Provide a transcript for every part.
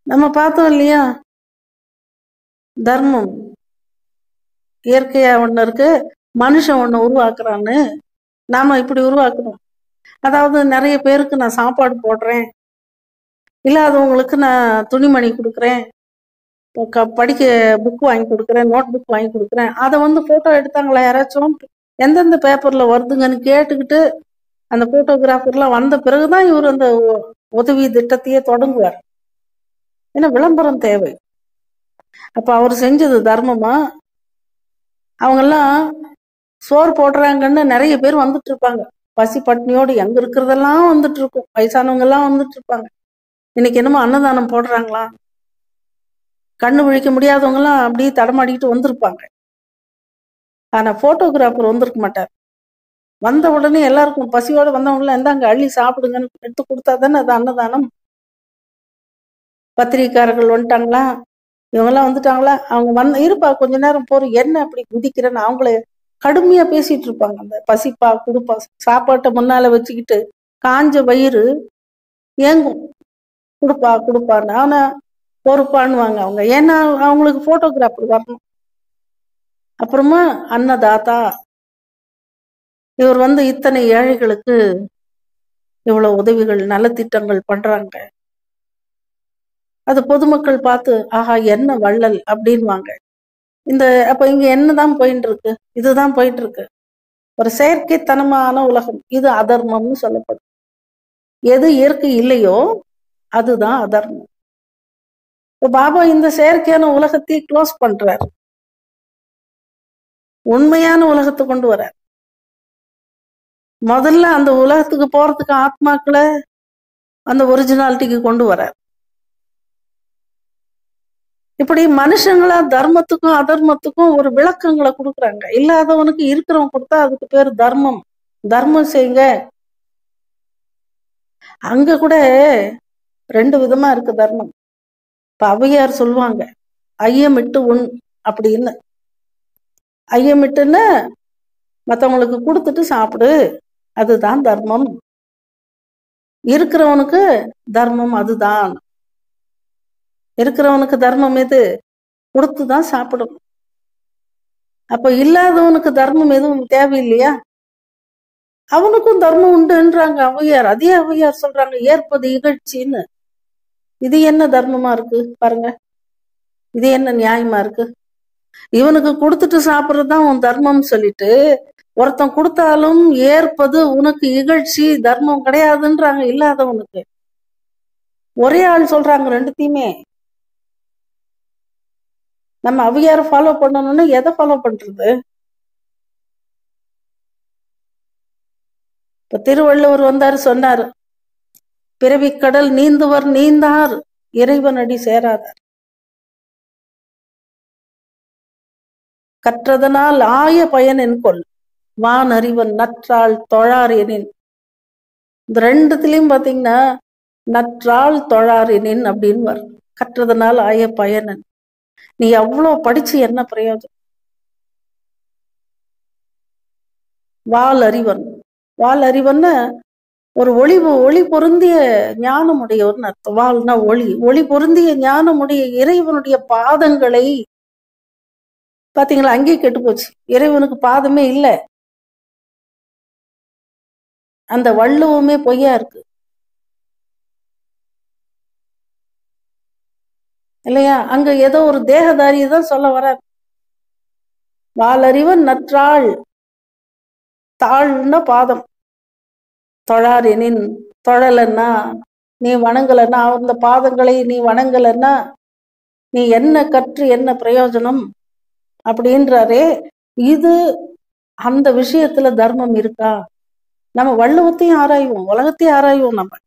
நம்ம பார்த்தோம் இல்லையா தர்மம் இயற்கையா ஒண்ணு இருக்கு மனுஷன் ஒண்ணு உருவாக்குறான்னு நாம இப்படி உருவாக்கணும் அதாவது நிறைய பேருக்கு நான் சாப்பாடு போடுறேன் இல்லாதவங்களுக்கு நான் துணிமணி கொடுக்குறேன் இப்போ க- படிக்க புக் வாங்கி கொடுக்குறேன் நோட் புக் வாங்கி கொடுக்குறேன் அதை வந்து போட்டோ எடுத்தாங்களா யாராச்சும் எந்தெந்த பேப்பர்ல வருதுங்கன்னு கேட்டுக்கிட்டு அந்த போட்டோகிராஃபர்லாம் வந்த பிறகுதான் இவர் அந்த உ- உதவி திட்டத்தையே தொடங்குவார் ஏன்னா விளம்பரம் தேவை அப்ப அவர் செஞ்சது தர்மமா அவங்கெல்லாம் சோறு போடுறாங்கன்னு நிறைய பேர் வந்துட்டு இருப்பாங்க பசி பட்னியோடு எங்க இருக்கிறதெல்லாம் வந்துட்டு இருக்கும் வயசானவங்க எல்லாம் வந்துட்டு இருப்பாங்க இன்னைக்கு என்னமோ அன்னதானம் போடுறாங்களா கண்ணு விழிக்க முடியாதவங்க எல்லாம் அப்படியே தடமாடிக்கிட்டு வந்திருப்பாங்க ஆனா போட்டோகிராஃபர் வந்திருக்க மாட்டார் வந்த உடனே எல்லாருக்கும் பசியோட வந்தவங்க எல்லாம் இந்தாங்க அள்ளி சாப்பிடுங்கன்னு எடுத்து கொடுத்தா தானே அது அன்னதானம் பத்திரிக்கையாளர்கள் வந்துட்டாங்களா இவங்கெல்லாம் வந்துட்டாங்களா அவங்க வந்து இருப்பா கொஞ்ச நேரம் போறோம் என்ன அப்படி குதிக்கிறேன்னு அவங்கள கடுமையா பேசிட்டு இருப்பாங்க அந்த பசிப்பா கொடுப்பா சாப்பாட்டை முன்னால வச்சுக்கிட்டு காஞ்ச வயிறு ஏங்கும் கொடுப்பா கொடுப்பான்னு ஆனா பொறுப்பான்னுவாங்க அவங்க ஏன்னா அவங்களுக்கு போட்டோகிராஃபர் வரணும் அப்புறமா அன்னதாத்தா இவர் வந்து இத்தனை ஏழைகளுக்கு இவ்வளவு உதவிகள் நலத்திட்டங்கள் பண்றாங்க அது பொதுமக்கள் பார்த்து ஆஹா என்ன வள்ளல் அப்படின்வாங்க இந்த அப்ப இங்க என்னதான் போயிட்டு இருக்கு இதுதான் போயிட்டு இருக்கு ஒரு செயற்கைத்தனமான உலகம் இது அதர்மம்னு சொல்லப்படும் எது இயற்கை இல்லையோ அதுதான் அதர்மம் இப்ப பாபா இந்த செயற்கையான உலகத்தை க்ளோஸ் பண்றார் உண்மையான உலகத்தை கொண்டு வரார் முதல்ல அந்த உலகத்துக்கு போறதுக்கு ஆத்மாக்களை அந்த ஒரிஜினாலிட்டிக்கு கொண்டு வரார் இப்படி மனுஷங்களா தர்மத்துக்கும் அதர்மத்துக்கும் ஒரு விளக்கங்களை கொடுக்குறாங்க இல்லாதவனுக்கு இருக்கிறவன் கொடுத்தா அதுக்கு பேர் தர்மம் தர்மம் செய்யுங்க அங்க கூட ரெண்டு விதமா இருக்கு தர்மம் இப்ப அவையார் சொல்லுவாங்க ஐயமிட்டு உண் அப்படின்னு ஐயமிட்டுன்னு மத்தவங்களுக்கு கொடுத்துட்டு சாப்பிடு அதுதான் தர்மம் இருக்கிறவனுக்கு தர்மம் அதுதான் இருக்கிறவனுக்கு தர்மம் எது கொடுத்துதான் சாப்பிடணும் அப்ப இல்லாதவனுக்கு தர்மம் எதுவும் தேவையில்லையா அவனுக்கும் தர்மம் உண்டுன்றாங்க ஔவையார் அதே ஔவையார் சொல்றாங்க ஏற்பது இகழ்ச்சின்னு இது என்ன தர்மமா இருக்கு பாருங்க இது என்ன நியாயமா இருக்கு இவனுக்கு கொடுத்துட்டு சாப்பிட்றதுதான் உன் தர்மம் சொல்லிட்டு ஒருத்தன் கொடுத்தாலும் ஏற்பது உனக்கு இகழ்ச்சி தர்மம் கிடையாதுன்றாங்க இல்லாதவனுக்கு ஒரே ஆள் சொல்றாங்க ரெண்டுத்தையுமே நம்ம அவையார ஃபாலோ பண்ணணும்னா எதை ஃபாலோ பண்றது இப்ப திருவள்ளுவர் வந்தாரு சொன்னாரு பிறவிக் கடல் நீந்துவர் நீந்தார் இறைவனடி சேராதார் கற்றதனால் ஆய பயன் என்கொள் வான் அறிவன் நற்றாள் தொழார் எனின் இந்த ரெண்டுத்திலையும் பாத்தீங்கன்னா நற்றாள் தொழார் எனின் அப்படின்னு வரும் கற்றதனால் ஆய பயனன் நீ எவ்வளவு படிச்சு என்ன பிரயோஜனம் வால் அறிவன் வால் அறிவன்னா ஒரு ஒளி ஒளி பொருந்திய ஞானமுடையவர்னு அர்த்தம் வால்னா ஒளி ஒளி பொருந்திய ஞானமுடைய இறைவனுடைய பாதங்களை பாத்தீங்களா அங்கேயே கெட்டு போச்சு இறைவனுக்கு பாதமே இல்லை அந்த வள்ளுவமே பொய்யா இருக்கு இல்லையா அங்க ஏதோ ஒரு தேகதாரியை தான் சொல்ல வர வாலறிவன் நற்றாள் தாழ்ன பாதம் தொழார் எனின் தொழலன்னா நீ வணங்கலன்னா அந்த பாதங்களை நீ வணங்கலன்னா நீ என்ன கற்று என்ன பிரயோஜனம் அப்படின்றாரே இது அந்த விஷயத்துல தர்மம் இருக்கா நம்ம வள்ளுவத்தையும் ஆராய்வோம் உலகத்தையும் ஆராய்வோம் நம்ம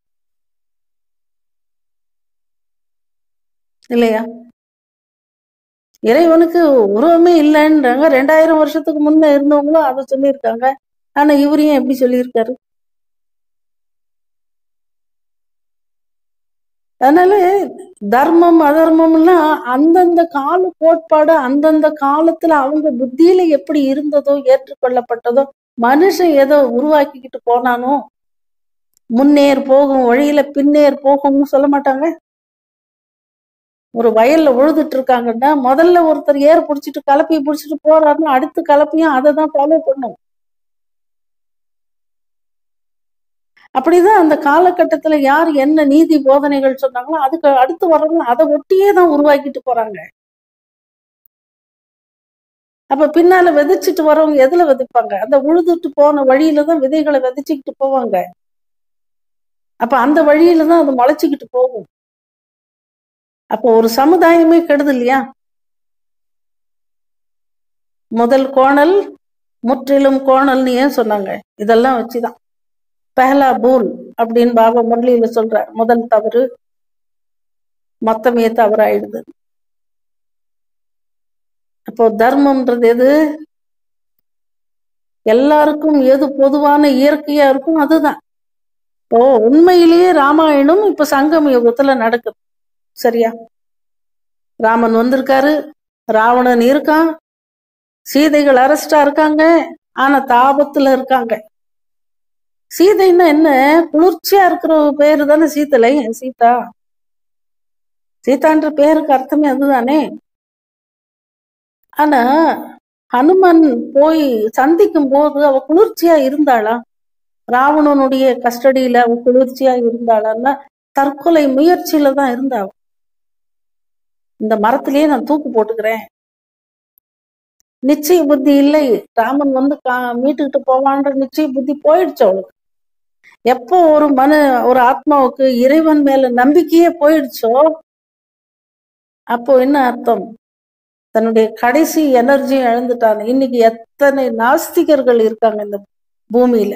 இல்லையா இறைவனுக்கு உருவமே இல்லைன்றாங்க ரெண்டாயிரம் வருஷத்துக்கு முன்ன இருந்தவங்களும் அதை சொல்லியிருக்காங்க ஆனா இவரையும் எப்படி சொல்லியிருக்காரு அதனால தர்மம் அதர்மம்லாம் அந்தந்த கால கோட்பாடு அந்தந்த காலத்துல அவங்க புத்தியில எப்படி இருந்ததோ ஏற்றுக்கொள்ளப்பட்டதோ மனுஷன் ஏதோ உருவாக்கிக்கிட்டு போனானோ முன்னேர் போகும் வழியில பின்னேர் போகும்னு சொல்ல மாட்டாங்க ஒரு வயல்ல உழுதுட்டு இருக்காங்கன்னா முதல்ல ஒருத்தர் ஏர் புடிச்சிட்டு கலப்பையை புடிச்சிட்டு போறாருன்னா அடுத்த கலப்பையும் அதை தான் ஃபாலோ பண்ணும் அப்படிதான் அந்த காலகட்டத்துல யார் என்ன நீதி போதனைகள் சொன்னாங்களோ அதுக்கு அடுத்து வர்றவங்க அதை ஒட்டியே தான் உருவாக்கிட்டு போறாங்க அப்ப பின்னால விதைச்சிட்டு வரவங்க எதுல விதைப்பாங்க அந்த உழுதுட்டு போன வழியில தான் விதைகளை விதைச்சுக்கிட்டு போவாங்க அப்ப அந்த வழியில தான் அது முளைச்சுக்கிட்டு போகும் அப்போ ஒரு சமுதாயமே கெடுது இல்லையா முதல் கோணல் முற்றிலும் கோணல்னு ஏன் சொன்னாங்க இதெல்லாம் வச்சுதான் பெஹலா பூல் அப்படின்னு பாபா முரளியில சொல்ற முதல் தவறு மொத்தமே தவறாயிடுது அப்போ தர்மம்ன்றது எது எல்லாருக்கும் எது பொதுவான இயற்கையா இருக்கும் அதுதான் இப்போ உண்மையிலேயே ராமாயணம் இப்ப சங்கம் யுகத்துல நடக்குது சரியா ராமன் வந்திருக்காரு ராவணன் இருக்கான் சீதைகள் அரஸ்டா இருக்காங்க ஆனா தாபத்துல இருக்காங்க சீதைன்னா என்ன குளிர்ச்சியா இருக்கிற பேரு தானே சீத்தலை சீதா சீதான்ற பேருக்கு அர்த்தமே அதுதானே ஆனா ஹனுமன் போய் சந்திக்கும் போது அவ குளிர்ச்சியா இருந்தாளா ராவணனுடைய கஸ்டடியில அவ குளிர்ச்சியா இருந்தாளான்னா தற்கொலை முயற்சியில தான் இருந்தா அவ. இந்த மரத்திலேயே நான் தூக்கு போட்டுக்கிறேன் நிச்சய புத்தி இல்லை ராமன் வந்து கா- மீட்டுக்கிட்டு போவான்ற நிச்சய புத்தி போயிடுச்சு அவளுக்கு எப்போ ஒரு மனு ஒரு ஆத்மாவுக்கு இறைவன் மேல நம்பிக்கையே போயிடுச்சோ அப்போ என்ன அர்த்தம் தன்னுடைய கடைசி எனர்ஜி இழந்துட்டாங்க இன்னைக்கு எத்தனை நாஸ்திகர்கள் இருக்காங்க இந்த பூமியில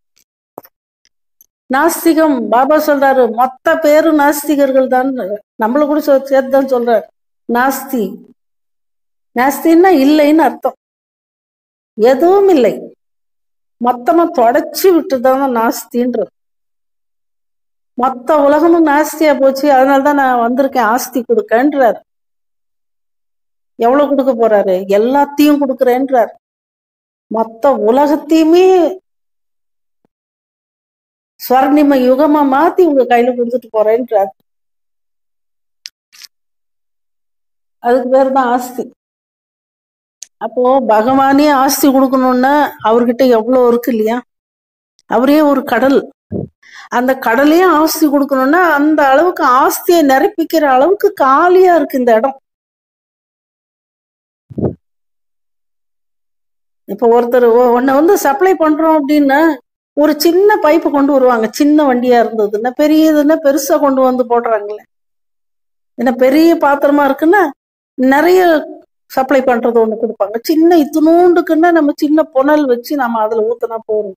நாஸ்திகம் பாபா சொல்றாரு மொத்த பேரும் நாஸ்திகர்கள் தான் நம்மள கூட சொ- சேர்த்து தான் சொல்றாரு நாஸ்தி நாஸ்தின்னா இல்லைன்னு அர்த்தம் எதுவும் இல்லை மொத்தமா தொடச்சு விட்டுதான் நாஸ்தின்றது மொத்த உலகமும் நாஸ்தியா போச்சு அதனாலதான் நான் வந்திருக்கேன் ஆஸ்தி கொடுக்கன்றார் எவ்வளவு கொடுக்க போறாரு எல்லாத்தையும் கொடுக்கறேன்றார் மொத்த உலகத்தையுமே ஸ்வர்ணிம யுகமா மாத்தி உங்க கையில கொடுத்துட்டு போறேன்றார் அதுக்கு பேர் தான் ஆஸ்தி அப்போ பகவானே ஆஸ்தி கொடுக்கணும்னா அவர்கிட்ட எவ்வளவு இருக்கு இல்லையா அவரே ஒரு கடல் அந்த கடலையே ஆஸ்தி கொடுக்கணும்னா அந்த அளவுக்கு ஆஸ்தியை நிரப்பிக்கிற அளவுக்கு காலியா இருக்கு இந்த இடம் இப்ப ஒருத்தர் ஒ- உன்னை வந்து சப்ளை பண்றோம் அப்படின்னா ஒரு சின்ன பைப்பு கொண்டு வருவாங்க சின்ன வண்டியா இருந்ததுன்னா பெரியதுன்னா பெருசா கொண்டு வந்து போடுறாங்களே என்ன பெரிய பாத்திரமா இருக்குன்னா நிறைய சப்ளை பண்றது ஒண்ணு கொடுப்பாங்க சின்ன இத்தினூண்டுக்குன்னா நம்ம சின்ன புனல் வச்சு நம்ம அதுல ஊத்துனா போறோம்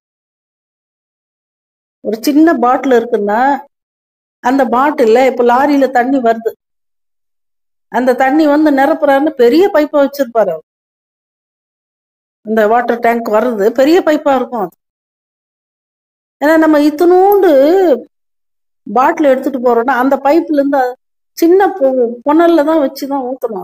ஒரு சின்ன பாட்டில் இருக்குன்னா அந்த பாட்டில்ல இப்ப லாரியில தண்ணி வருது அந்த தண்ணி வந்து நிரப்புறாருன்னு பெரிய பைப்பா வச்சிருப்பாரு அவர். இந்த வாட்டர் டேங்க் வர்றது பெரிய பைப்பா இருக்கும் அது ஏன்னா நம்ம இத்தினூண்டு பாட்டில் எடுத்துட்டு போறோம்னா அந்த பைப்ல இருந்து அது சின்ன பொ- புனல்ல தான் வச்சுதான் ஊத்தணும்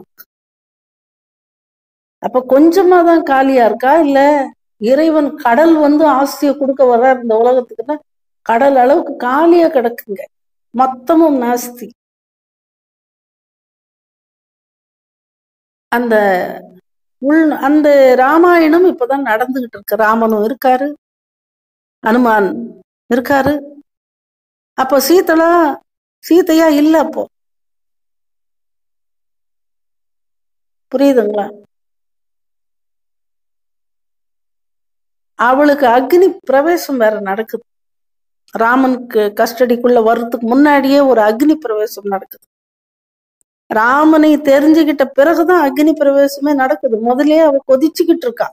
அப்ப கொஞ்சமா தான் காலியா இருக்கா இல்ல இறைவன் கடல் வந்து ஆஸ்தியை கொடுக்க வர்றார் இந்த உலகத்துக்குன்னா கடல் அளவுக்கு காலியா கிடக்குங்க மொத்தமும் நாஸ்தி அந்த உள் அந்த ராமாயணம் இப்பதான் நடந்துகிட்டு இருக்கு ராமனும் இருக்காரு அனுமான் இருக்காரு அப்போ சீதளா சீதையா இல்ல அப்போ புரியுதுங்களா அவளுக்கு அக்னி பிரவேசம் வேற நடக்குது ராமனுக்கு கஸ்டடிக்குள்ள வர்றதுக்கு முன்னாடியே ஒரு அக்னி பிரவேசம் நடக்குது ராமனை தெரிஞ்சுக்கிட்ட பிறகுதான் அக்னி பிரவேசமே நடக்குது முதல்லயே அவ கொதிச்சுக்கிட்டு இருக்கா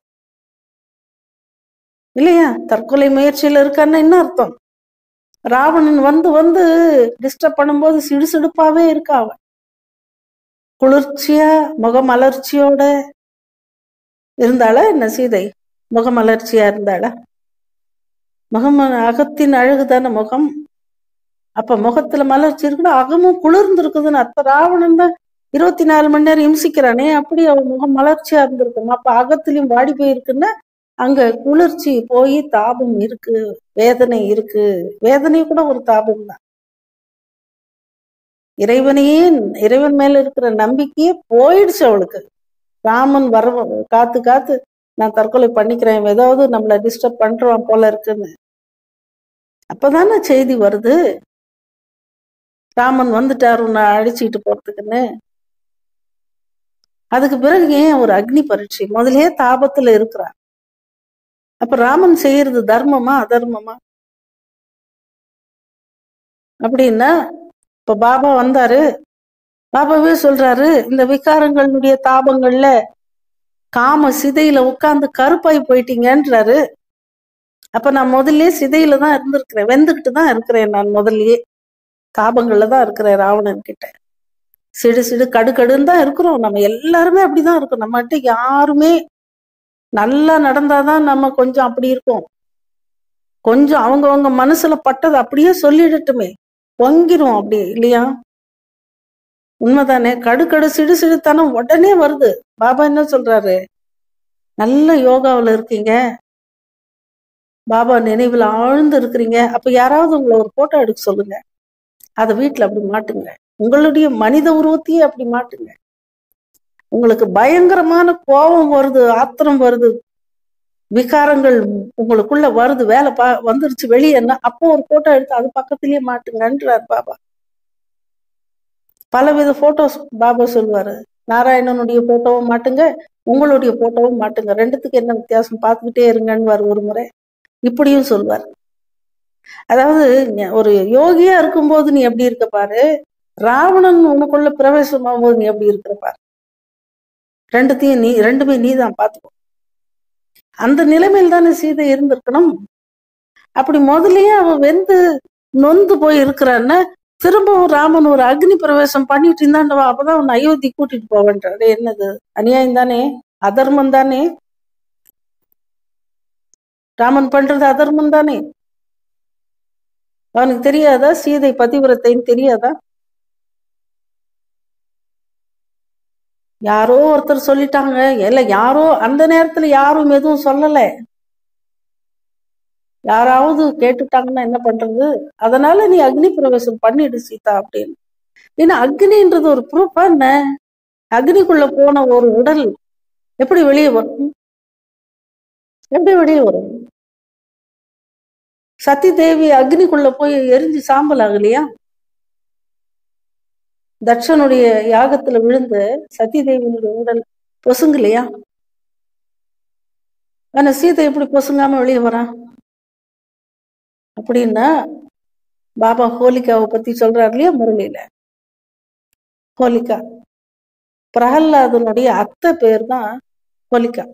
இல்லையா தற்கொலை முயற்சியில இருக்கான்னு என்ன அர்த்தம் ராவணன் வந்து வந்து டிஸ்டர்ப் பண்ணும்போது சிடுசிடுப்பாவே இருக்கா அவ குளிர்ச்சியா முகமலர்ச்சியோட இருந்தாளா என்ன சீதை முகமலர்ச்சியா இருந்தாளா முகம் அகத்தின் அழகுதான முகம் அப்ப முகத்துல மலர்ச்சி இருக்குன்னா அகமும் குளிர்ந்து இருக்குதுன்னு அர்த்தம் ராவணன் தான் இருபத்தி நாலு மணி நேரம் இம்சிக்கிறானே அப்படி அவன் முகம் மலர்ச்சியா இருந்திருக்கும் அப்ப அகத்திலையும் வாடி போயிருக்குன்னா அங்க குளிர்ச்சி போய் தாபம் இருக்கு வேதனை இருக்கு வேதனை கூட ஒரு தாபம் தான் இறைவனையே இறைவன் மேல இருக்கிற நம்பிக்கையே போயிடுச்சு அவளுக்கு ராமன் வர காத்து காத்து நான் தற்கொலை பண்ணிக்கிறேன் ஏதாவது நம்மள டிஸ்டர்ப் பண்றான் போல இருக்குன்னு அப்பதானே செய்தி வருது ராமன் வந்துட்டாரு உன்னை அழிச்சுக்கிட்டு போறதுக்குன்னு அதுக்கு பிறகு ஏன் ஒரு அக்னி பரீட்சை முதலே தாபத்துல இருக்கிறா அப்ப ராமன் செய்யறது தர்மமா அதர்மமா அப்படின்னா இப்ப பாபா வந்தாரு பாபாவே சொல்றாரு இந்த விகாரங்களுடைய தாபங்கள்ல காம சிதையில உட்கார்ந்து கருப்பாய் போயிட்டீங்கன்றாரு அப்ப நான் முதல்லயே சிதையில தான் இருந்திருக்கிறேன் வெந்துகிட்டு தான் இருக்கிறேன் நான் முதல்லயே தாபங்கள்ல தான் இருக்கிறேன் ராவணன் கிட்ட சிடு சிடு கடு கடுன்னு தான் இருக்கிறோம் நம்ம எல்லாருமே அப்படிதான் இருக்கோம் நம்மகிட்ட யாருமே நல்லா நடந்தாதான் நம்ம கொஞ்சம் அப்படி இருக்கோம் கொஞ்சம் அவங்கவங்க மனசுல பட்டது அப்படியே சொல்லிடட்டுமே பொங்கிரும் அப்படி இல்லையா உண்மைதானே கடு கடு சிடு சிடுத்தனம் உடனே வருது பாபா என்ன சொல்றாரு நல்ல யோகாவுல இருக்கீங்க பாபா நினைவுல ஆழ்ந்து இருக்கிறீங்க அப்ப யாராவது உங்களை ஒரு போட்டோ எடுக்க சொல்லுங்க அதை வீட்டுல அப்படி மாட்டுங்க உங்களுடைய மனித உருவத்தையே அப்படி மாட்டுங்க உங்களுக்கு பயங்கரமான கோபம் வருது ஆத்திரம் வருது விகாரங்கள் உங்களுக்குள்ள வருது வேலை பா வந்துருச்சு வெளியே என்ன அப்போ ஒரு போட்டோ எடுத்து அது பக்கத்திலேயே மாட்டுங்கன்றார் பாபா பலவித போட்டோஸ் பாபா சொல்லுவாரு நாராயணனுடைய போட்டோவும் மாட்டுங்க உங்களுடைய போட்டோவும் மாட்டுங்க ரெண்டுத்துக்கு என்ன வித்தியாசம் பார்த்துக்கிட்டே இருங்கன்னு ஒரு முறை இப்படியும் சொல்வார் அதாவது ஒரு யோகியா இருக்கும்போது நீ எப்படி இருக்க பாரு ராவணன் உனக்குள்ள பிரவேசமாகும் போது நீ எப்படி இருக்கிற பாரு ரெண்டுத்தையும் நீ ரெண்டுமே நீ தான் பார்த்துக்கோ அந்த நிலைமையில் தானே சீதை இருந்திருக்கணும் அப்படி முதல்லயே அவன் வெந்து நொந்து போய் இருக்கிறான்னு திரும்பவும் ராமன் ஒரு அக்னி பிரவேசம் பண்ணிட்டு இருந்தாண்டவா அப்பதான் அவன் அயோத்தி கூட்டிட்டு போவேன்றாரு என்னது அநியாயம் தானே அதர்மம் தானே ராமன் பண்றது அதர்மம் தானே அவனுக்கு தெரியாதா சீதை பதிவிரத்தைன்னு தெரியாதா யாரோ ஒருத்தர் சொல்லிட்டாங்க இல்ல யாரோ அந்த நேரத்துல யாரும் எதுவும் சொல்லல யாராவது கேட்டுட்டாங்கன்னா என்ன பண்றது அதனால நீ அக்னி பிரவேசம் பண்ணிடு சீதா அப்படின்னு ஏன்னா அக்னின்றது ஒரு ப்ரூஃபா என்ன அக்னிக்குள்ள போன ஒரு உடல் எப்படி வெளியே வரும் எப்படி வெளியே வரும் சத்தி தேவி அக்னிக்குள்ள போய் எரிஞ்சு சாம்பல் ஆகலையா தட்சனுடைய யாகத்துல விழுந்து சத்தி தேவியினுடைய உடல் பொசுங்கலையா ஆனா சீதை எப்படி பொசுங்காம வெளியே வரான் அப்படின்னா பாபா ஹோலிகாவை பத்தி சொல்றாரு இல்லையா முரளியில ஹோலிகா பிரகல்லாதனுடைய அத்தை பேர் தான் ஹோலிகா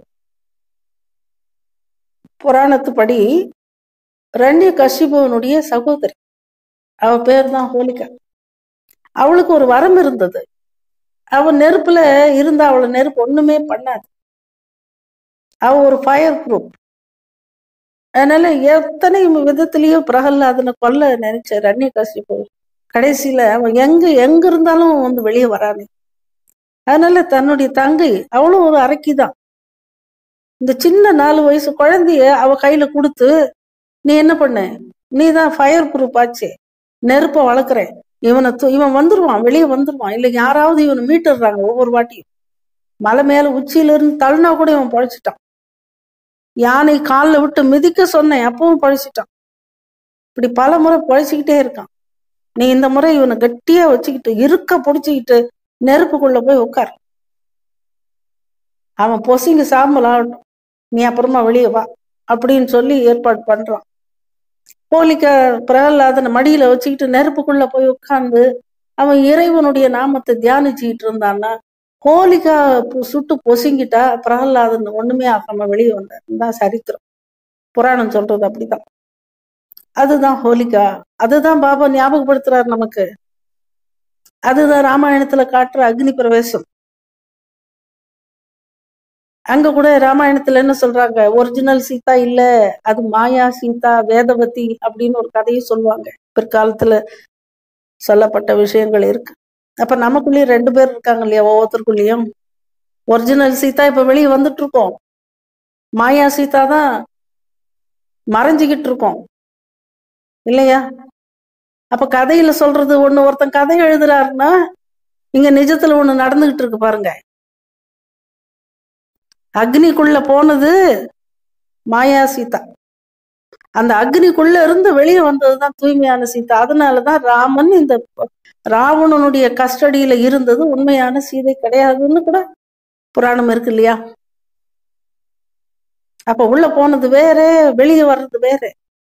புராணத்துப்படி ரண்ய கஷிபுவனுடைய சகோதரி அவ பேர் தான் ஹோலிகா அவளுக்கு ஒரு வரம் இருந்தது அவ நெருப்புல இருந்தா அவளை நெருப்பு ஒண்ணுமே பண்ணாது அவ ஒரு ஃபயர் ப்ரூஃப் அதனால எத்தனை விதத்திலயும் பிரகல்லாதனை கொல்ல நினைச்ச ரண்ய கசிப்பு கடைசியில அவன் எங்க எங்க இருந்தாலும் வந்து வெளியே வரானே அதனால தன்னுடைய தங்கை அவளும் ஒரு அரக்கிதான் இந்த சின்ன நாலு வயசு குழந்தைய அவ கையில கொடுத்து நீ என்ன பண்ண நீ தான் ஃபயர் ப்ரூஃப் ஆச்சு நெருப்ப வளர்க்குறேன் இவனை இவன் வந்துருவான் வெளியே வந்துருவான் இல்லை யாராவது இவனை மீட்டுடுறாங்க ஒவ்வொரு வாட்டியும் மலை மேல உச்சியில இருந்து தள்ளினா கூட இவன் பழைச்சிட்டான் யானை காலில் விட்டு மிதிக்க சொன்னேன் அப்பவும் பழிச்சிட்டான் இப்படி பல முறை பழிச்சுக்கிட்டே இருக்கான் நீ இந்த முறை இவனை கட்டியா வச்சுக்கிட்டு இருக்க பிடிச்சிக்கிட்டு நெருப்புக்குள்ள போய் உட்கார் அவன் பொசிங்க சாம்பல் ஆகட்டும் நீ அப்புறமா வெளியே வா அப்படின்னு சொல்லி ஏற்பாடு பண்றான் போலிக்க பிரகலாதனை மடியில வச்சுக்கிட்டு நெருப்புக்குள்ள போய் உட்கார்ந்து அவன் இறைவனுடைய நாமத்தை தியானிச்சுக்கிட்டு இருந்தான்னா ஹோலிகா சுட்டு பொசுங்கிட்டா பிரகலாதன் ஒண்ணுமே ஆகாம வெளியே வந்தார் தான் சரித்திரம் புராணம் சொல்றது அப்படிதான் அதுதான் ஹோலிகா அதுதான் பாபா ஞாபகப்படுத்துறாரு நமக்கு அதுதான் ராமாயணத்துல காட்டுற அக்னி பிரவேசம் அங்க கூட ராமாயணத்துல என்ன சொல்றாங்க ஒரிஜினல் சீதா இல்ல அது மாயா சீதா வேதவதி அப்படின்னு ஒரு கதையை சொல்லுவாங்க பிற்காலத்துல சொல்லப்பட்ட விஷயங்கள் இருக்கு அப்ப நமக்குள்ளேயும் ரெண்டு பேர் இருக்காங்க இல்லையா ஒவ்வொருத்தருக்குள்ளேயும் ஒரிஜினல் சீதா இப்ப வெளியே வந்துட்டு இருக்கோம் மாயா சீதா தான் மறைஞ்சுக்கிட்டு இருக்கோம் இல்லையா அப்ப கதையில சொல்றது ஒண்ணு ஒருத்தன் கதை எழுதுறாருன்னா இங்க நிஜத்துல ஒண்ணு நடந்துகிட்டு இருக்கு பாருங்க அக்னிக்குள்ள போனது மாயா சீதா அந்த அக்னிக்குள்ள இருந்து வெளியே வந்ததுதான் தூய்மையான சீதா அதனாலதான் ராமன் இந்த ராவணனுடைய கஸ்டடியில இருந்தது உண்மையான சீதை கிடையாதுன்னு கூட புராணம் இருக்கு இல்லையா அப்ப உள்ள போனது வேற வெளியே வர்றது வேற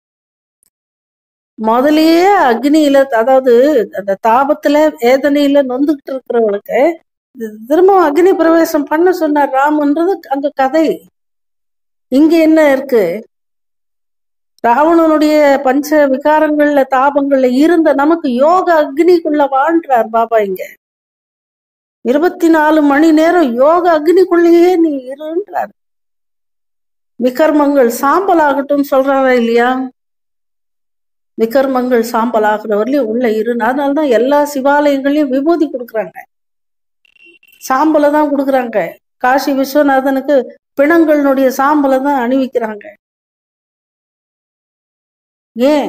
முதலியே அக்னியில அதாவது அந்த தாபத்துல வேதனையில நொந்துகிட்டு இருக்கிறவளுக்கு திரும்பவும் அக்னி பிரவேசம் பண்ண சொன்னார் ராமன்றது அங்க கதை இங்க என்ன இருக்கு ராவணனுடைய பஞ்ச விகாரங்கள்ல தாபங்கள்ல இருந்த நமக்கு யோக அக்னிக்குள்ள வாழ்றார் பாபா இங்க இருபத்தி நாலு மணி நேரம் யோக அக்னிக்குள்ளேயே நீ இருன்றார் விகர்மங்கள் சாம்பல் ஆகட்டும் சொல்றாரா இல்லையா விகர்மங்கள் சாம்பல் ஆகுற வரலையும் உள்ள இரு அதனாலதான் எல்லா சிவாலயங்களையும் விபூதி கொடுக்குறாங்க சாம்பலை தான் கொடுக்குறாங்க காசி விஸ்வநாதனுக்கு பிணங்களுடைய சாம்பலை தான் அணிவிக்கிறாங்க ஏன்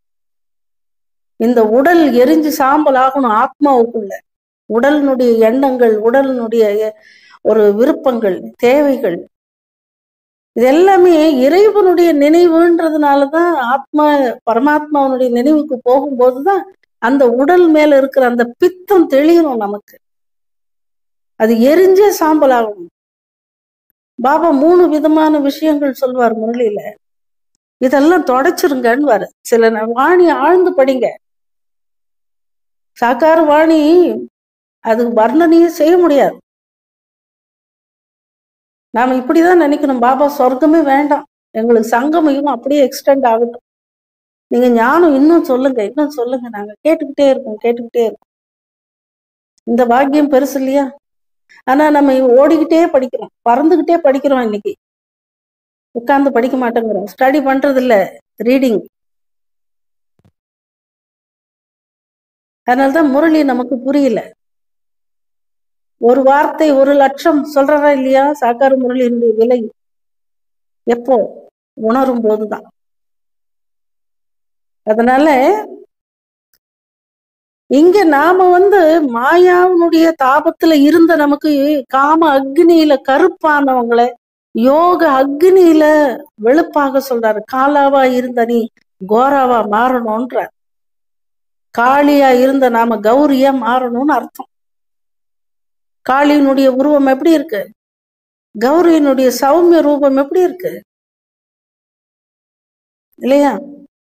இந்த உடல் எரிஞ்சு சாம்பல் ஆகணும் ஆத்மாவுக்குள்ள உடலினுடைய எண்ணங்கள் உடலினுடைய ஒரு விருப்பங்கள் தேவைகள் இது எல்லாமே இறைவனுடைய நினைவுன்றதுனாலதான் ஆத்மா பரமாத்மாவனுடைய நினைவுக்கு போகும்போதுதான் அந்த உடல் மேல இருக்கிற அந்த பித்தம் தெளியணும் நமக்கு அது எரிஞ்சே சாம்பல் ஆகணும் பாபா மூணு விதமான விஷயங்கள் சொல்வார் முரளியில இதெல்லாம் தொடச்சிருங்கன்னு சில வாணி ஆழ்ந்து படிங்க சாக்கார வாணி அது வர்ணனையே செய்ய முடியாது நாம இப்படிதான் நினைக்கணும் பாபா சொர்க்கமே வேண்டாம் எங்களுக்கு சங்கமையும் அப்படியே எக்ஸ்டெண்ட் ஆகட்டும் நீங்க ஞானம் இன்னும் சொல்லுங்க இன்னும் சொல்லுங்க நாங்க கேட்டுக்கிட்டே இருக்கோம் கேட்டுக்கிட்டே இருக்கோம் இந்த பாக்கியம் பெருசு இல்லையா ஆனா நம்ம ஓடிக்கிட்டே படிக்கிறோம் பறந்துகிட்டே படிக்கிறோம் இன்னைக்கு உட்கார்ந்து படிக்க மாட்டேங்கிறோம் ஸ்டடி பண்றது இல்ல ரீடிங் அதனாலதான் முரளி நமக்கு புரியல ஒரு வார்த்தை ஒரு லட்சம் சொல்றதா இல்லையா சாக்கார முரளியினுடைய விலை எப்போ உணரும் போதுதான் அதனால இங்க நாம வந்து மாயாவினுடைய தாபத்துல இருந்த நமக்கு காம அக்னியில கருப்பானவங்களை யோக அக்னியில வெளுப்பாக சொல்றாரு காலாவா இருந்த நீ கோராவா மாறணும்ன்ற காளியா இருந்த நாம கௌரியா மாறணும்னு அர்த்தம் காளியினுடைய உருவம் எப்படி இருக்கு கௌரியினுடைய சௌமிய ரூபம் எப்படி இருக்கு இல்லையா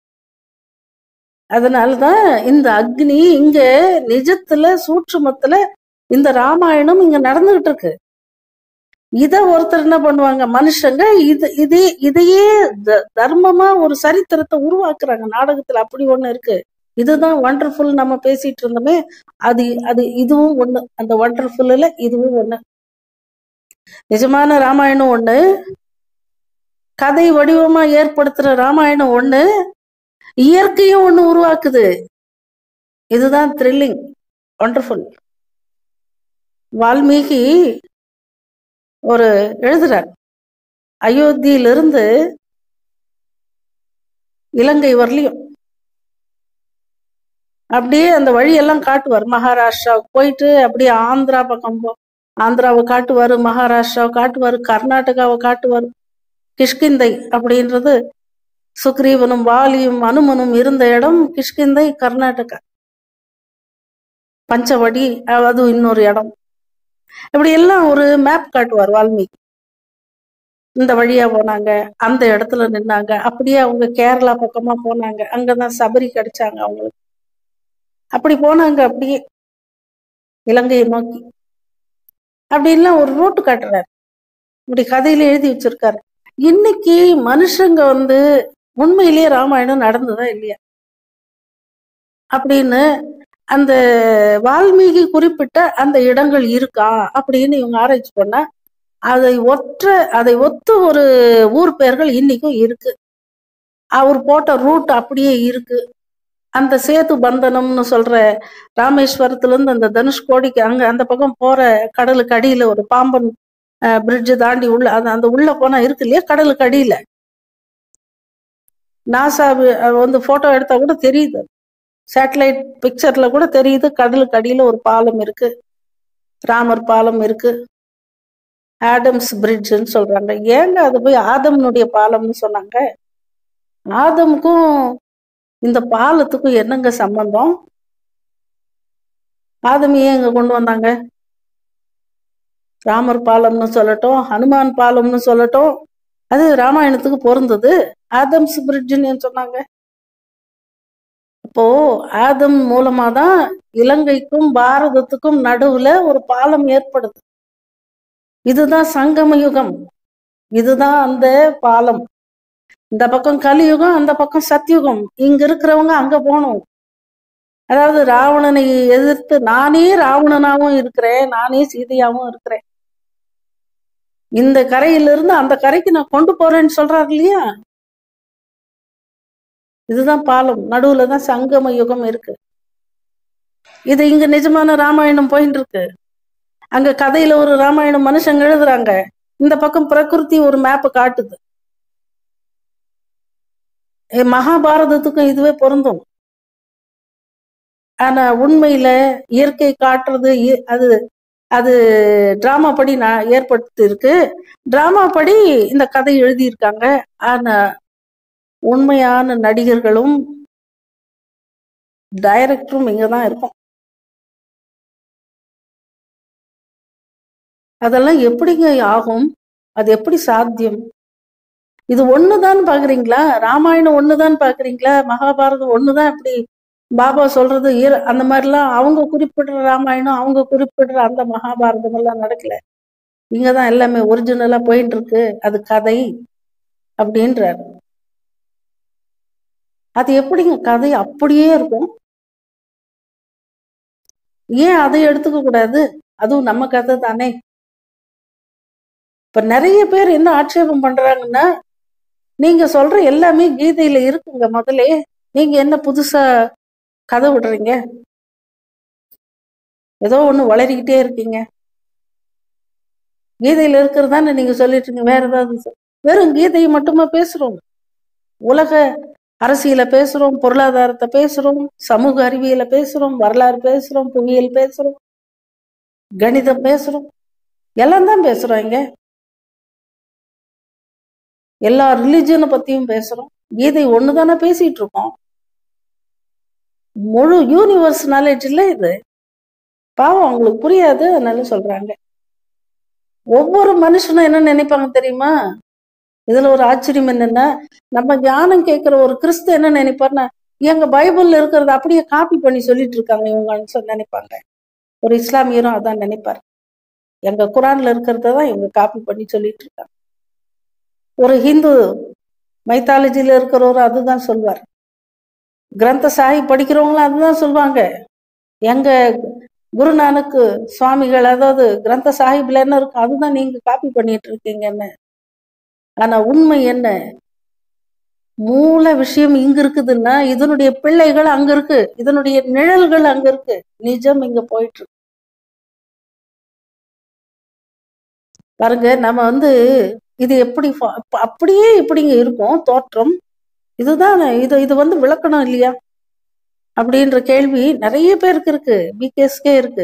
அதனாலதான் இந்த அக்னி இங்க நிஜத்துல சூட்சுமத்துல இந்த ராமாயணம் இங்க நடந்துகிட்டு இருக்கு இத ஒருத்தர் என்ன பண்ணுவாங்க மனுஷங்க இது இதே இதையே தர்மமா ஒரு சரித்திரத்தை உருவாக்குறாங்க நாடகத்துல அப்படி ஒண்ணு இருக்கு இதுதான் ஒண்டர்ஃபுல் நம்ம பேசிட்டு இருந்தோமே அது அது இதுவும் ஒண்ணு அந்த ஒண்டர்ஃபுல்ல இதுவும் ஒண்ணு நிஜமான ராமாயணம் ஒண்ணு கதை வடிவமா ஏற்படுத்துற ராமாயணம் ஒண்ணு இயற்கையும் ஒண்ணு உருவாக்குது இதுதான் த்ரில்லிங் ஒண்டர்ஃபுல் வால்மீகி ஒரு எழுதுறார் அயோத்தியிலிருந்து இலங்கை வரலையும் அப்படியே அந்த வழியெல்லாம் காட்டுவார் மகாராஷ்டிராவுக்கு போயிட்டு அப்படியே ஆந்திரா பக்கம் போ ஆந்திராவை காட்டுவார் மகாராஷ்டிராவை காட்டுவார் கர்நாடகாவை காட்டுவார் கிஷ்கிந்தை அப்படின்றது சுக்ரீவனும் வாலியும் அனுமனும் இருந்த இடம் கிஷ்கிந்தை கர்நாடகா பஞ்சவடி அது இன்னொரு இடம் இப்படி எல்லாம் ஒரு மேப் காட்டுவார் வால்மீகி இந்த வழியா போனாங்க அந்த இடத்துல நின்னாங்க அப்படியே அவங்க கேரளா பக்கமா போனாங்க அங்கதான் சபரி கிடைச்சாங்க அவங்களுக்கு அப்படி போனாங்க அப்படியே இலங்கையை நோக்கி அப்படின்லாம் ஒரு ரோட்டு காட்டுறாரு இப்படி கதையில எழுதி வச்சிருக்காரு இன்னைக்கு மனுஷங்க வந்து உண்மையிலேயே ராமாயணம் நடந்ததா இல்லையா அப்படின்னு அந்த வால்மீகி குறிப்பிட்ட அந்த இடங்கள் இருக்கா அப்படின்னு இவங்க ஆராய்ச்சி பண்ணா அதை ஒற்ற அதை ஒத்து ஒரு ஊர் பெயர்கள் இன்னைக்கும் இருக்கு அவர் போட்ட ரூட் அப்படியே இருக்கு அந்த சேது பந்தனம்னு சொல்ற ராமேஸ்வரத்துல இருந்து அந்த தனுஷ்கோடிக்கு அங்க அந்த பக்கம் போற கடலுக்கு அடியில ஒரு பாம்பன் பிரிட்ஜ் தாண்டி உள்ள அந்த அந்த உள்ள போனா இருக்கு இல்லையா கடலுக்கு அடியில நாசா வந்து போட்டோ எடுத்தா கூட தெரியுது சேட்டலைட் பிக்சர்ல கூட தெரியுது கடலுக்கு அடியில ஒரு பாலம் இருக்கு ராமர் பாலம் இருக்கு ஆடம்ஸ் பிரிட்ஜ்னு சொல்றாங்க ஏங்க அது போய் ஆதம்னுடைய பாலம்னு சொன்னாங்க ஆதமுக்கும் இந்த பாலத்துக்கும் என்னங்க சம்பந்தம் ஆதம் ஏன் இங்க கொண்டு வந்தாங்க ராமர் பாலம்னு சொல்லட்டும் ஹனுமான் பாலம்னு சொல்லட்டும் அது ராமாயணத்துக்கு பொருந்தது ஆதம்ஸ் பிரிட்ஜ்னு ஏன் சொன்னாங்க அப்போ ஆதம் மூலமா தான் இலங்கைக்கும் பாரதத்துக்கும் நடுவுல ஒரு பாலம் ஏற்படுது இதுதான் சங்கம யுகம் இதுதான் அந்த பாலம் இந்த பக்கம் கலியுகம் அந்த பக்கம் சத்தியுகம் இங்க இருக்கிறவங்க அங்க போகணும் அதாவது ராவணனை எதிர்த்து நானே ராவணனாவும் இருக்கிறேன் நானே சீதையாவும் இருக்கிறேன் இந்த கரையிலிருந்து அந்த கரைக்கு நான் கொண்டு போறேன்னு சொல்றாரு இல்லையா இதுதான் பாலம் நடுவுல தான் சங்கம யுகம் இருக்கு இது இங்க நிஜமான ராமாயணம் போயிட்டு இருக்கு அங்க கதையில ஒரு ராமாயணம் மனுஷங்க எழுதுறாங்க இந்த பக்கம் பிரகிருதி ஒரு மேப் காட்டுது ஏ, மகாபாரதத்துக்கும் இதுவே பொருந்தும் ஆனா உண்மையில இயற்கை காட்டுறது இ- அது அது டிராமா படி நான் ஏற்படுத்தி இருக்கு டிராமா படி இந்த கதை எழுதியிருக்காங்க ஆனா உண்மையான நடிகர்களும் டைரக்டரும் இங்கதான் இருக்கும் அதெல்லாம் எப்படிங்க ஆகும் அது எப்படி சாத்தியம் இது ஒண்ணுதான் பாக்குறீங்களா ராமாயணம் ஒண்ணுதான் பாக்குறீங்களா மகாபாரதம் ஒண்ணுதான் இப்படி பாபா சொல்றது ஈர- அந்த மாதிரிலாம் அவங்க குறிப்பிடுற ராமாயணம் அவங்க குறிப்பிடுற அந்த மகாபாரதம் எல்லாம் நடக்கல இங்கதான் எல்லாமே ஒரிஜினலா போயிட்டு இருக்கு அது கதை அப்படின்றாரு அது எப்படிங்க கதை அப்படியே இருக்கும் ஏன் அதை எடுத்துக்க கூடாது அதுவும் நம்ம கதை தானே இப்ப நிறைய பேர் என்ன ஆட்சேபம் பண்றாங்கன்னா நீங்க சொல்ற எல்லாமே கீதையில இருக்குங்க முதலே நீங்க என்ன புதுசா கதை விடுறீங்க ஏதோ ஒண்ணு வளரிக்கிட்டே இருக்கீங்க கீதையில இருக்கிறதானே நீங்க சொல்லிட்டு இருக்கீங்க வேற ஏதாவது சொ- வெறும் கீதையை மட்டுமா பேசுறோம் உலக அரசியல பேசுறோம் பொருளாதாரத்தை பேசுறோம் சமூக அறிவியலை பேசுறோம் வரலாறு பேசுறோம் புவியியல் பேசுறோம் கணிதம் பேசுறோம் எல்லாம் தான் பேசுறோம் இங்க எல்லா ரிலிஜனை பத்தியும் பேசுறோம் கீதை ஒண்ணுதானே பேசிட்டு இருக்கோம் முழு யூனிவர்ஸ் நாலேஜ் இல்ல இது பாவம் அவங்களுக்கு புரியாது அதனால சொல்றாங்க ஒவ்வொரு மனுஷனும் என்ன நினைப்பாங்க தெரியுமா இதுல ஒரு ஆச்சரியம் என்னன்னா நம்ம ஞானம் கேட்கிற ஒரு கிறிஸ்து என்ன நினைப்பாருன்னா எங்க பைபிள்ல இருக்கிறத அப்படியே காப்பி பண்ணி சொல்லிட்டு இருக்காங்க இவங்கன்னு சொல்லி நினைப்பாங்க ஒரு இஸ்லாமியரும் அதான் நினைப்பாரு எங்க குரான்ல இருக்கிறத தான் இவங்க காப்பி பண்ணி சொல்லிட்டு இருக்காங்க ஒரு ஹிந்து மைத்தாலஜில இருக்கிறவரும் அதுதான் சொல்வார் கிரந்த சாஹிப் படிக்கிறவங்களும் அதுதான் சொல்லுவாங்க எங்க குருநானக்கு சுவாமிகள் அதாவது கிரந்த சாஹிப்ல என்ன இருக்கு அதுதான் நீங்க காப்பி பண்ணிட்டு இருக்கீங்கன்னு ஆனா உண்மை என்ன மூல விஷயம் இங்க இருக்குதுன்னா இதனுடைய பிள்ளைகள் அங்க இருக்கு இதனுடைய நிழல்கள் அங்க இருக்கு நிஜம் இங்க போயிட்டு இருக்கு பாருங்க நம்ம வந்து இது எப்படி ஃபா- அப்ப- அப்படியே இப்படிங்க இருக்கும் தோற்றம் இதுதான் இது இது வந்து விளக்கணும் இல்லையா அப்படின்ற கேள்வி நிறைய பேருக்கு இருக்கு பிகேஸ்கே இருக்கு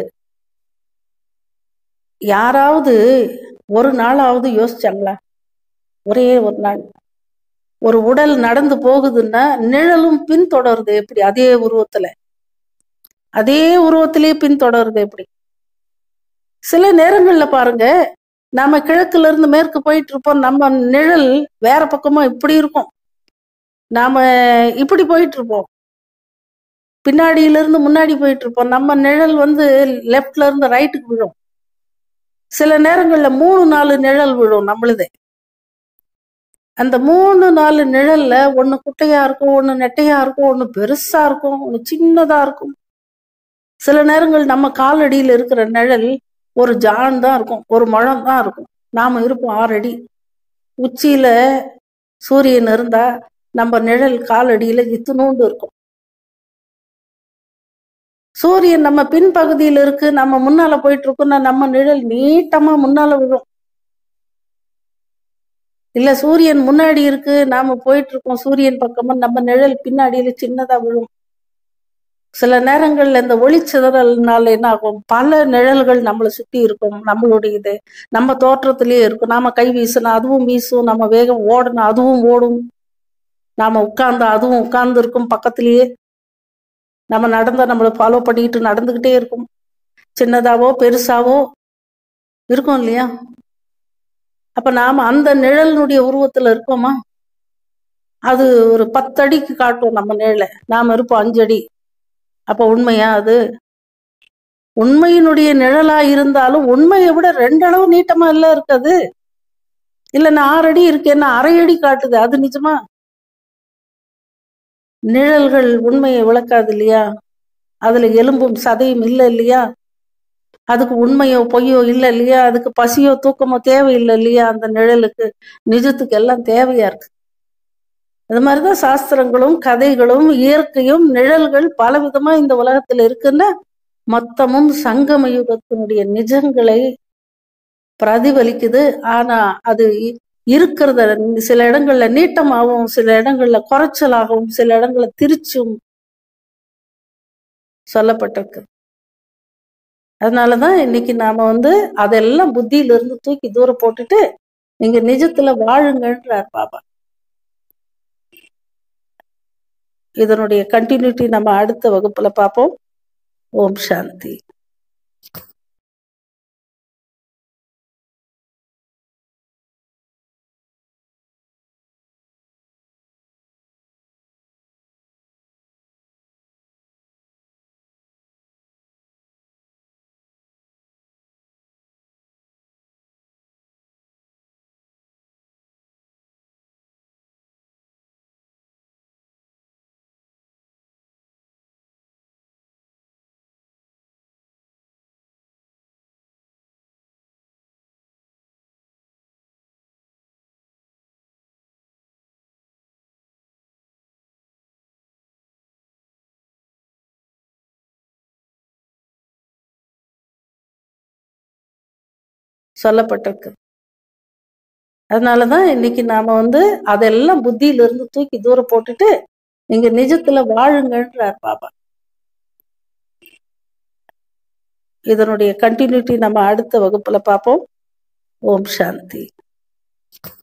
யாராவது ஒரு நாளாவது யோசிச்சாங்களா ஒரே ஒரு நாள் ஒரு உடல் நடந்து போகுதுன்னா நிழலும் பின்தொடருது எப்படி அதே உருவத்துல அதே உருவத்திலேயே பின்தொடருது எப்படி சில நேரங்கள்ல பாருங்க நாம கிழக்குல இருந்து மேற்கு போயிட்டு இருப்போம் நம்ம நிழல் வேற பக்கமா இப்படி இருக்கும் நாம இப்படி போயிட்டு இருப்போம் பின்னாடியில இருந்து முன்னாடி போயிட்டு இருப்போம் நம்ம நிழல் வந்து லெஃப்ட்ல இருந்து ரைட்டுக்கு விழும் சில நேரங்கள்ல மூணு நாலு நிழல் விழும் நம்மளுதே அந்த மூணு நாலு நிழல்ல ஒண்ணு குட்டையா இருக்கும் ஒண்ணு நெட்டையா இருக்கும் ஒண்ணு பெருசா இருக்கும் ஒண்ணு சின்னதா இருக்கும் சில நேரங்கள் நம்ம காலடியில இருக்கிற நிழல் ஒரு ஜான் தான் இருக்கும் ஒரு முழம் தான் இருக்கும் நாம இருப்போம் ஆறு அடி உச்சியில சூரியன் இருந்தா நம்ம நிழல் காலடியில இத்துணூண்டு இருக்கும் சூரியன் நம்ம பின்பகுதியில இருக்கு நம்ம முன்னால போயிட்டு இருக்கோம்னா நம்ம நிழல் நீட்டமா முன்னால விழும் இல்ல சூரியன் முன்னாடி இருக்கு நாம போயிட்டு இருக்கோம் சூரியன் பக்கமா நம்ம நிழல் பின்னாடியில சின்னதா விழும் சில நேரங்கள்ல இந்த ஒளிச்சிதறல்னால என்ன ஆகும் பல நிழல்கள் நம்மளை சுத்தி இருக்கும் நம்மளுடைய இது நம்ம தோற்றத்திலேயே இருக்கும் நாம கை வீசினா அதுவும் வீசும் நம்ம வேகம் ஓடணும் அதுவும் ஓடும் நாம உட்கார்ந்தா அதுவும் உட்கார்ந்து இருக்கும் பக்கத்திலேயே நம்ம நடந்தா நம்மளை ஃபாலோ பண்ணிக்கிட்டு நடந்துகிட்டே இருக்கும் சின்னதாவோ பெருசாவோ இருக்கும் இல்லையா அப்ப நாம அந்த நிழலினுடைய உருவத்துல இருக்கோமா அது ஒரு பத்தடிக்கு காட்டும் நம்ம நிழலை நாம இருப்போம் அஞ்சடி அப்ப உண்மையா அது உண்மையினுடைய நிழலா இருந்தாலும் உண்மையை விட ரெண்டு அளவு நீட்டமா இல்ல இருக்குது இல்ல நான் ஆறு அடி இருக்கேன்னா அரை அடி காட்டுது அது நிஜமா நிழல்கள் உண்மையை விளக்காது இல்லையா அதுல எலும்பும் சதையும் இல்லை இல்லையா அதுக்கு உண்மையோ பொய்யோ இல்லை இல்லையா அதுக்கு பசியோ தூக்கமோ தேவையில்லை இல்லையா அந்த நிழலுக்கு நிஜத்துக்கு எல்லாம் தேவையா இருக்கு அது மாதிரிதான் சாஸ்திரங்களும் கதைகளும் இயற்கையும் நிழல்கள் பல விதமா இந்த உலகத்துல இருக்குன்னா மொத்தமும் சங்கம யுகத்தினுடைய நிஜங்களை பிரதிபலிக்குது ஆனா அது இ- இருக்கிறத சில இடங்கள்ல நீட்டமாகவும் சில இடங்கள்ல குறைச்சலாகவும் சில இடங்கள்ல திருச்சும் சொல்லப்பட்டிருக்கு அதனாலதான் இன்னைக்கு நாம வந்து அதெல்லாம் புத்தியில இருந்து தூக்கி தூரம் போட்டுட்டு நீங்க நிஜத்துல வாழுங்கன்றார் பாபா இதனுடைய கண்டினியூட்டி நம்ம அடுத்த வகுப்புல பார்ப்போம் ஓம் சாந்தி சொல்லப்பட்டிருக்கு அதனாலதான் இன்னைக்கு நாம வந்து அதெல்லாம் புத்தியில இருந்து தூக்கி தூரம் போட்டுட்டு நீங்க நிஜத்துல வாழுங்கன்றார் பாபா இதனுடைய கண்டினியூட்டி நம்ம அடுத்த வகுப்புல பார்ப்போம் ஓம் சாந்தி